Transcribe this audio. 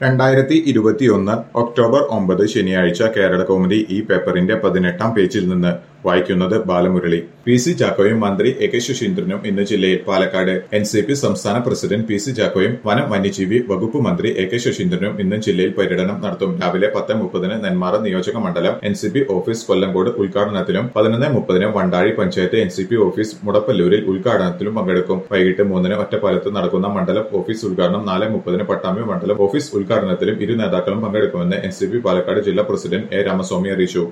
രണ്ടായിരത്തി ഇരുപത്തിയൊന്ന് ഒക്ടോബർ ഒമ്പത് ശനിയാഴ്ച കേരള കൗമുദി ഈ പേപ്പറിന്റെ പതിനെട്ടാം പേജിൽ നിന്ന് വായിക്കുന്നത് ബാലമുരളി പി സി ചാക്കോയും മന്ത്രി എ കെ ശശീന്ദ്രനും ഇന്ന് ജില്ലയിൽ പാലക്കാട് എൻ സി പി സംസ്ഥാന പ്രസിഡന്റ് പി സി ചാക്കോയും വനം വന്യജീവി വകുപ്പ് മന്ത്രി എ കെ ശശീന്ദ്രനും ഇന്ന് ജില്ലയിൽ പര്യടനം നടത്തും രാവിലെ പത്ത് മുപ്പതിന് നെന്മാറ നിയോജക മണ്ഡലം N C P office Kollengode ഉദ്ഘാടനത്തിലും പതിനൊന്ന് മുപ്പതിന് Vandazhi panchayat N C P office മുടപ്പല്ലൂരിൽ ഉദ്ഘാടനത്തിലും പങ്കെടുക്കും വൈകിട്ട് മൂന്നിന് ഒറ്റപ്പാലത്ത് നടക്കുന്ന മണ്ഡലം ഓഫീസ് ഉദ്ഘാടനം നാല് മുപ്പതിന് പട്ടാമ്പി മണ്ഡലം ഓഫീസ് ഉദ്ഘാടനത്തിലും ഇരു നേതാക്കളും പങ്കെടുക്കുമെന്ന് എൻ സി പി പാലക്കാട് ജില്ലാ പ്രസിഡന്റ് എ രാമസ്വാമി അറിയിച്ചു